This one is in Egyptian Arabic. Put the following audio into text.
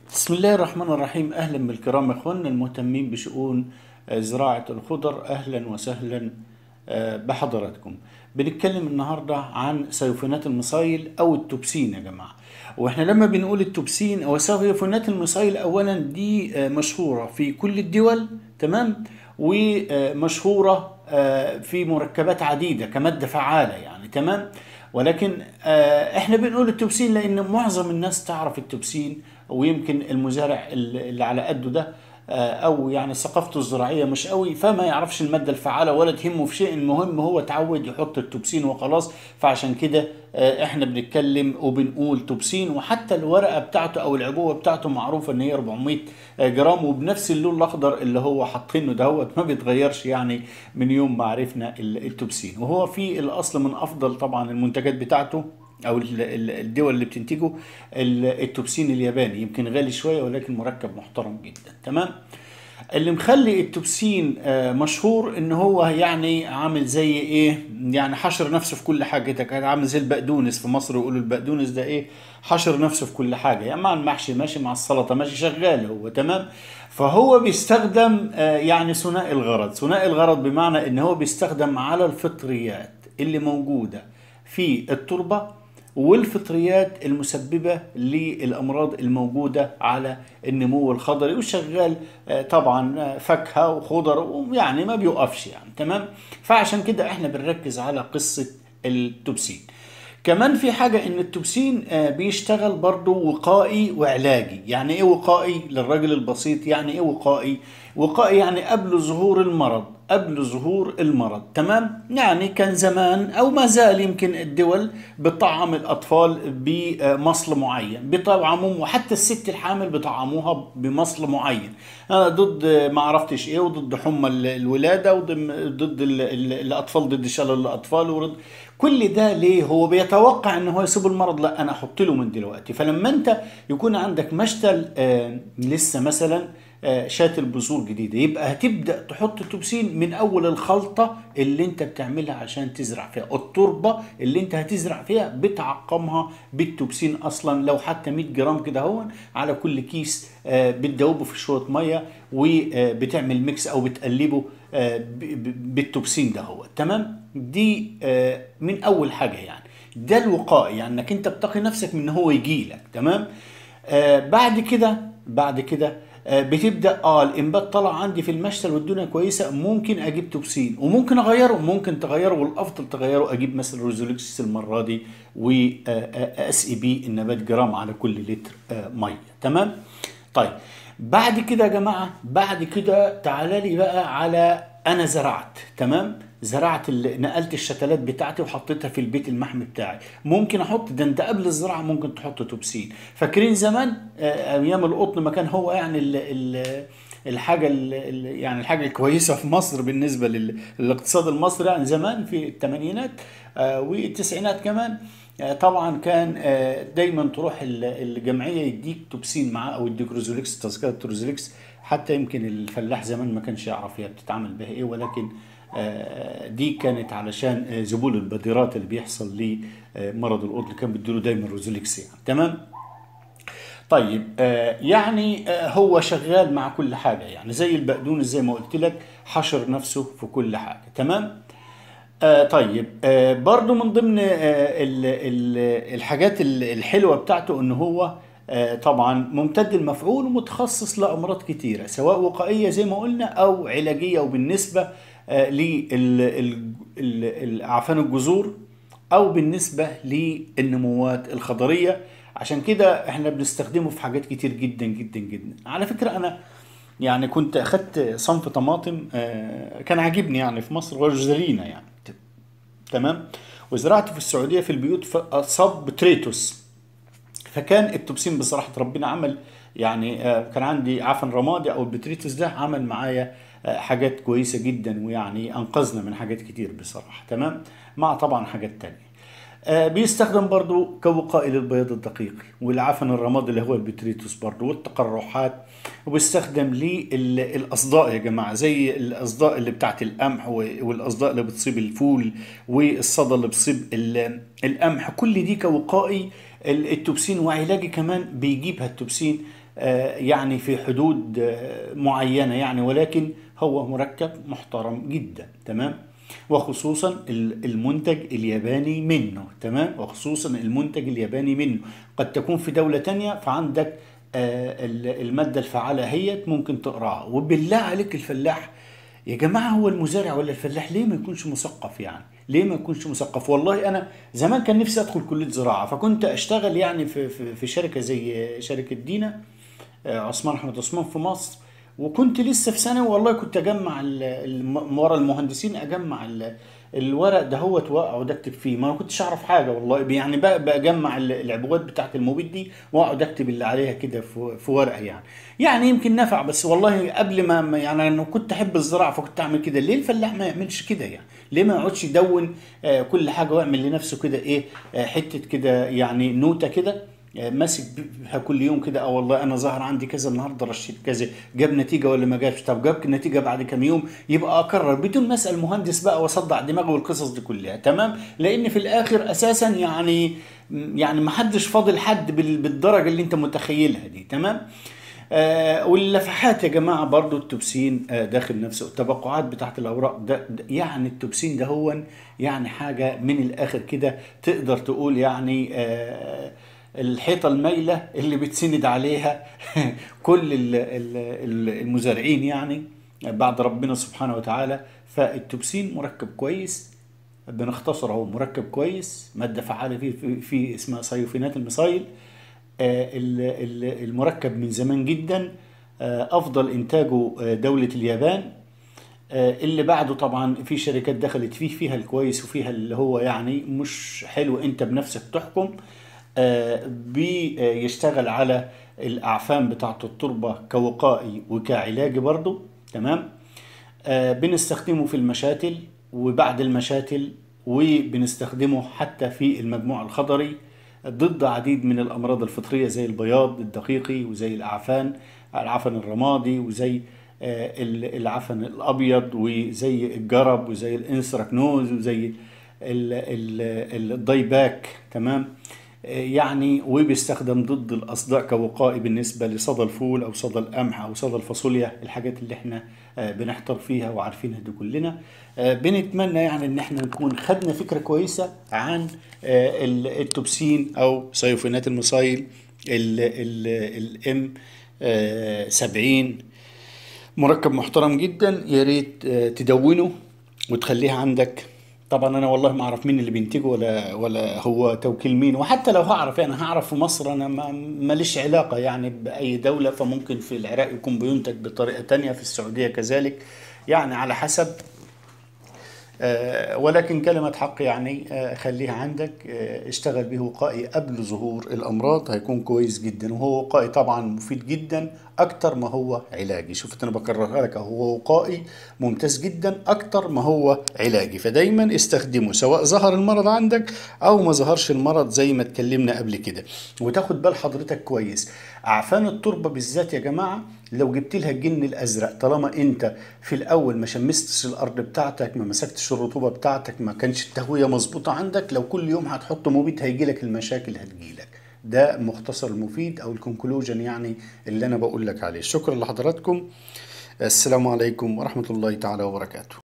بسم الله الرحمن الرحيم اهلا بالكرام اخواننا المهتمين بشؤون آه، زراعه الخضر اهلا وسهلا آه، بحضراتكم بنتكلم النهارده عن سيوفونات المصايل او التوبسين يا جماعه واحنا لما بنقول التوبسين او سيوفونات المصايل اولا دي آه، مشهوره في كل الدول تمام ومشهوره آه، في مركبات عديده كماده فعاله يعني تمام ولكن آه، احنا بنقول التوبسين لان معظم الناس تعرف التوبسين ويمكن المزارع اللي على قده ده آه، او يعني ثقافته الزراعيه مش قوي فما يعرفش الماده الفعاله ولا تهمه في شيء المهم هو اتعود يحط التوبسين وخلاص فعشان كده آه، احنا بنتكلم وبنقول توبسين وحتى الورقه بتاعته او العبوه بتاعته معروفه ان هي 400 جرام وبنفس اللون الاخضر اللي هو حاطينه دهوت ما بيتغيرش يعني من يوم ما عرفنا ال- التوبسين وهو في الاصل من افضل طبعا المنتجات بتاعته او ال- ال- الدول اللي بتنتجه ال- التوبسين الياباني يمكن غالي شويه ولكن مركب محترم جدا تمام اللي مخلي التوبسين آه، مشهور ان هو يعني عامل زي ايه يعني حشر نفسه في كل حاجه كده كان عامل زي البقدونس في مصر يقولوا البقدونس ده ايه حشر نفسه في كل حاجه يعني مع المحشي ماشي مع السلطه ماشي شغال هو تمام فهو بيستخدم آه، يعني ثنائي الغرض ثنائي الغرض بمعنى ان هو بيستخدم على الفطريات اللي موجوده في التربه والفطريات المسببة للأمراض الموجودة على النمو الخضري وشغال آه، طبعا آه، فاكهة وخضر ويعني ما بيوقفش يعني تمام فعشان كده احنا بنركز على قصة التوبسين كمان في حاجة ان التوبسين آه، بيشتغل برضو وقائي وعلاجي يعني ايه وقائي للراجل البسيط يعني ايه وقائي وقائي يعني قبل ظهور المرض قبل ظهور المرض تمام يعني كان زمان او ما زال يمكن الدول بتطعم الاطفال بمصل معين بيطعموهم وحتى الست الحامل بيطعموها بمصل معين آه، ضد آه، ما عرفتش ايه وضد حمى ال- الولاده وضد ضد ال- ال- الاطفال ضد شلل الاطفال وضد كل ده ليه هو بيتوقع ان هو يسيب المرض لا انا احط له من دلوقتي فلما انت يكون عندك مشتل آه لسه مثلا آه، شات البذور جديده يبقى هتبدا تحط توبسين من اول الخلطه اللي انت بتعملها عشان تزرع فيها التربه اللي انت هتزرع فيها بتعقمها بالتوبسين اصلا لو حتى 100 جرام كده هون على كل كيس آه، بتدوبه في شويه ميه وبتعمل ميكس او بتقلبه آه، ب- ب- بالتوبسين ده هو تمام دي آه، من اول حاجه يعني ده الوقائي يعني انك انت بتقي نفسك من ان هو يجي لك تمام آه بعد كده بعد كده آه بتبدا اه الانبات طلع عندي في المشتل والدنيا كويسه ممكن اجيب توبسين وممكن اغيره ممكن تغيره والافضل تغيره اجيب مثلا روزوليكس المره دي واسقي بيه النبات جرام على كل لتر آه ميه تمام طيب بعد كده يا جماعه بعد كده تعالى لي بقى على انا زرعت تمام زرعت ال- نقلت الشتلات بتاعتي وحطيتها في البيت المحمي بتاعي ممكن احط ده انت قبل الزراعه ممكن تحط توبسين فاكرين زمان آه، ايام القطن ما كان هو يعني ال ال الحاجه ال ال يعني الحاجه الكويسه في مصر بالنسبه لل- للاقتصاد المصري يعني زمان في الثمانينات آه، والتسعينات كمان آه، طبعا كان آه، دايما تروح ال- الجمعيه يديك توبسين معاه او يديك روزوليكس تذكره روزوليكس حتى يمكن الفلاح زمان ما كانش يعرف هي بتتعمل بها ايه ولكن آه، دي كانت علشان آه، ذبول البديرات اللي بيحصل لمرض القطن كان بيديله دايما روزوليكس يعني تمام طيب آه يعني آه هو شغال مع كل حاجه يعني زي البقدونس زي ما قلت لك حشر نفسه في كل حاجه تمام آه طيب آه برضو من ضمن آه ال ال الحاجات ال- الحلوه بتاعته ان هو آه طبعا ممتد المفعول ومتخصص لامراض كتيره سواء وقائيه زي ما قلنا او علاجيه وبالنسبه آه للاعفان الجذور او بالنسبه للنموات الخضريه عشان كده احنا بنستخدمه في حاجات كتير جدا جدا جدا على فكره انا يعني كنت اخدت صنف طماطم آه، كان عاجبني يعني في مصر وجزرينا يعني تمام وزرعته في السعوديه في البيوت فاصاب بتريتوس فكان التوبسين بصراحه ربنا عمل يعني آه، كان عندي عفن رمادي او البتريتوس ده عمل معايا آه، حاجات كويسه جدا ويعني انقذنا من حاجات كتير بصراحه تمام مع طبعا حاجات تانية آه، بيستخدم برضو كوقائي للبياض الدقيقي والعفن الرمادي اللي هو البتريتوس برضو والتقرحات وبيستخدم للاصداء يا جماعه زي الاصداء اللي بتاعت القمح و- والاصداء اللي بتصيب الفول والصدى اللي بتصيب ال- القمح كل دي كوقائي ال- التوبسين وعلاجي كمان بيجيبها التوبسين آه، يعني في حدود آه، معينة يعني ولكن هو مركب محترم جدا تمام وخصوصا ال- المنتج الياباني منه تمام وخصوصا المنتج الياباني منه قد تكون في دولة تانية فعندك آه، ال- المادة الفعالة هي ممكن تقراها وبالله عليك الفلاح يا جماعة هو المزارع ولا الفلاح ليه ما يكونش مثقف يعني؟ ليه ما يكونش مثقف؟ والله أنا زمان كان نفسي أدخل كلية زراعة فكنت أشتغل يعني في في, في شركة زي شركة دينا آه، عثمان أحمد عثمان في مصر وكنت لسه في ثانوي والله كنت أجمع ال- الم- ورا المهندسين أجمع ال- الورق ده هو واقعد اكتب فيه ما انا كنتش اعرف حاجه والله يعني بقى بجمع ال- العبوات بتاعت المبيد دي واقعد اكتب اللي عليها كده في في ورقه يعني يعني يمكن نفع بس والله قبل ما ما- يعني انا كنت احب الزراعه فكنت اعمل كده ليه الفلاح ما يعملش كده يعني ليه ما يقعدش يدون آه، كل حاجه ويعمل لنفسه كده ايه آه، حته كده يعني نوته كده آه، ماسك بيها كل يوم كده اه والله انا ظهر عندي كذا النهارده رشيت كذا جاب نتيجه ولا ما جابش طب جاب نتيجه بعد كام يوم يبقى اكرر بدون ما اسال مهندس بقى واصدع دماغه والقصص دي كلها تمام لان في الاخر اساسا يعني يعني ما حدش فاضل حد بال- بالدرجه اللي انت متخيلها دي تمام آه واللفحات يا جماعه برضو التوبسين آه داخل نفسه التبقعات بتاعت الاوراق ده, ده يعني التوبسين ده هو يعني حاجه من الاخر كده تقدر تقول يعني آه الحيطه المايله اللي بتسند عليها كل ال- ال- ال- المزارعين يعني بعد ربنا سبحانه وتعالى فالتوبسين مركب كويس بنختصر اهو مركب كويس ماده فعاله فيه في, في اسمها صيوفينات المصايل آه، ال- ال- المركب من زمان جدا آه، افضل انتاجه آه، دوله اليابان آه، اللي بعده طبعا في شركات دخلت فيه فيها الكويس وفيها اللي هو يعني مش حلو انت بنفسك تحكم آه، بيشتغل على الاعفان بتاعت التربه كوقائي وكعلاجي برضه تمام آه، بنستخدمه في المشاتل وبعد المشاتل وبنستخدمه حتى في المجموع الخضري ضد عديد من الأمراض الفطرية زي البياض الدقيقي وزي الأعفان العفن الرمادي وزي آه، ال- العفن الأبيض وزي الجرب وزي الانسراكنوز وزي ال- ال- الدايباك تمام يعني وبيستخدم ضد الاصداء كوقائي بالنسبه لصدى الفول او صدى القمح او صدى الفاصوليا الحاجات اللي احنا آه، بنحتار فيها وعارفينها دي كلنا آه، بنتمنى يعني ان احنا نكون خدنا فكره كويسه عن آه، ال- التوبسين او صيوفينات المصايل الام 70 مركب محترم جدا يا ريت آه، تدونه وتخليها عندك طبعا انا والله ما اعرف مين اللي بينتجه ولا ولا هو توكيل مين وحتى لو هعرف يعني هعرف في مصر انا ما- ماليش علاقه يعني باي دوله فممكن في العراق يكون بينتج بطريقه تانية في السعوديه كذلك يعني على حسب آه، ولكن كلمة حق يعني آه، خليها عندك آه، اشتغل به وقائي قبل ظهور الأمراض هيكون كويس جدا وهو وقائي طبعا مفيد جدا أكتر ما هو علاجي شفت أنا بكررها لك هو وقائي ممتاز جدا أكتر ما هو علاجي فدايما استخدمه سواء ظهر المرض عندك أو ما ظهرش المرض زي ما اتكلمنا قبل كده وتاخد بال حضرتك كويس أعفان التربة بالذات يا جماعة لو جبت لها الجن الازرق طالما انت في الاول ما شمستش الارض بتاعتك ما مسكتش الرطوبه بتاعتك ما كانش التهويه مظبوطه عندك لو كل يوم هتحط مبيد هيجي لك المشاكل هتجيلك ده مختصر المفيد او الكونكلوجن يعني اللي انا بقول لك عليه شكرا لحضراتكم السلام عليكم ورحمه الله تعالى وبركاته